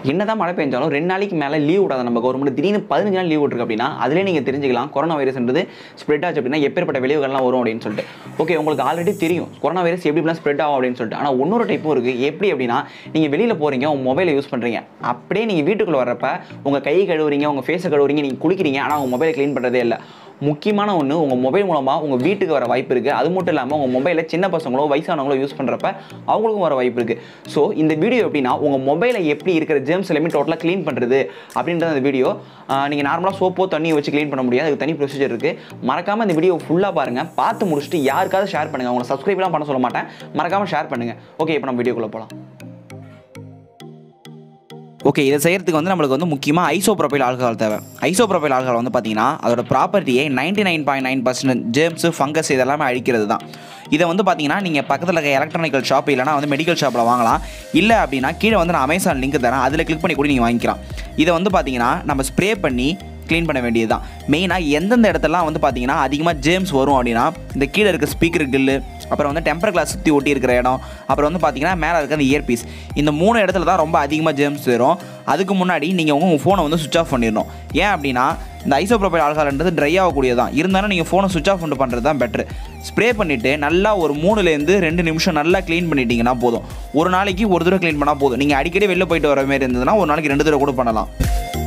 என்னதான் மழை பெஞ்சாலும் ரெண்டு நாளைக்கு மேலே லீவ் விடாத நம்ம கவர்மெண்ட் திடீர்னு பதினஞ்சு நாள் லீவ் விட்டுருக்கு அப்படின்னா அதிலே நீங்கள் தெரிஞ்சுக்கலாம் கொரோனா வைரஸ்ன்றது ஸ்ப்ரெட் ஆச்சு அப்படின்னா எப்பேற்பட்ட விளைவுகள்லாம் வரும் அப்படின்னு சொல்லிட்டு ஓகே உங்களுக்கு ஆல்ரெடி தெரியும் கொரோனா வைரஸ் எப்படிலாம் ஸ்ப்ரெட் ஆகும் அப்படின்னு சொல்லிட்டு ஆனால் இன்னொரு டைப்பும் இருக்குது எப்படி அப்படின்னா நீங்கள் வெளியில் போகிறீங்க உங்கள் மொபைலை யூஸ் பண்ணுறீங்க அப்படியே நீங்கள் வீட்டுக்குள்ளே வரப்ப உங்கள் கை கழுவுறீங்க உங்கள் ஃபேஸை கழுவுறீங்க நீங்கள் குளிக்கிறீங்க ஆனால் உங்கள் மொபைலை க்ளீன் பண்ணுறதே இல்லை முக்கியமான ஒன்று உங்கள் மொபைல் மூலமாக உங்கள் வீட்டுக்கு வர வாய்ப்பு இருக்குது அது மட்டும் இல்லாமல் உங்கள் மொபைலை சின்ன பசங்களோ வயசானவங்களோ யூஸ் பண்ணுறப்ப அவங்களுக்கும் வர வாய்ப்பு இருக்குது ஸோ இந்த வீடியோ எப்படின்னா உங்கள் மொபைலை எப்படி இருக்கிற ஜெர்ம்ஸ் எல்லாமே டோட்டலாக க்ளீன் பண்ணுறது அப்படின்ற அந்த வீடியோ நீங்கள் நார்மலாக சோப்போ தண்ணியோ வச்சு க்ளீன் பண்ண முடியாது அதுக்கு தனி ப்ரொசீஜர் இருக்குது மறக்காமல் இந்த வீடியோ ஃபுல்லாக பாருங்கள் பார்த்து முடிச்சுட்டு யாருக்காவது ஷேர் பண்ணுங்கள் உங்களை சப்ஸ்கிரைப்லாம் பண்ண சொல்ல மாட்டேன் மறக்காமல் ஷேர் பண்ணுங்கள் ஓகே இப்போ நம்ம வீடியோக்குள்ளே போகலாம் ஓகே இதை செய்யறதுக்கு வந்து நம்மளுக்கு வந்து முக்கியமாக ஐசோப்ரோபைல் ஆல்கஹால் தேவை ஐசோப்ரோபைல் ஆல்கஹால் வந்து பார்த்தீங்கன்னா அதோட ப்ராப்பர்ட்டியே ninety nine point nine percent germs fungus இதெல்லாமே அழிக்கிறது தான் இதை வந்து பார்த்தீங்கன்னா நீங்கள் பக்கத்தில் இருக்க எலக்ட்ரானிக்கல் ஷாப் இல்லைனா வந்து மெடிக்கல் ஷாப்பில் வாங்கலாம் இல்லை அப்படின்னா கீழே வந்து நான் அமேசான் லிங்க் தரேன் அதில் கிளிக் பண்ணி கூட நீங்கள் வாங்கிக்கலாம் இதை வந்து பார்த்தீங்கன்னா நம்ம ஸ்ப்ரே பண்ணி க்ளீன் பண்ண வேண்டியது தான் மெயினாக எந்தெந்த இடத்துலலாம் வந்து பார்த்தீங்கன்னா அதிகமாக ஜேம்ஸ் வரும் அப்படின்னா இந்த கீழே இருக்க ஸ்பீக்கர் கில்லு அப்புறம் வந்து டெம்பர் கிளாஸ் சுற்றி ஒட்டி இருக்கிற இடம் அப்புறம் வந்து பார்த்தீங்கன்னா மேலே இருக்க அந்த இயர்பீஸ் இந்த மூணு இடத்துல தான் ரொம்ப அதிகமாக ஜேம்ஸ் வரும் அதுக்கு முன்னாடி நீங்கள் உங்கள் ஃபோனை வந்து சுவிச் ஆஃப் பண்ணிடணும் ஏன் அப்படின்னா இந்த ஐசோப்ரோபைல் ஆல்கஹால்ன்றது ட்ரை ஆகக்கூடியது தான் இருந்தாலும் நீங்கள் ஃபோனை சுவிச் ஆஃப் பண்ணி பண்ணுறது தான் பெட்ரு ஸ்ப்ரே பண்ணிவிட்டு நல்லா ஒரு மூணுலேருந்து ரெண்டு நிமிஷம் நல்லா க்ளீன் பண்ணிட்டீங்கன்னா போதும் ஒரு நாளைக்கு ஒரு தடவை க்ளீன் பண்ணால் போதும் நீங்கள் அடிக்கடி வெளில போயிட்டு வர மாதிரி இருந்ததுன்னா ஒரு நாளைக்கு ரெண்டு தடவை கூட பண்ணலாம்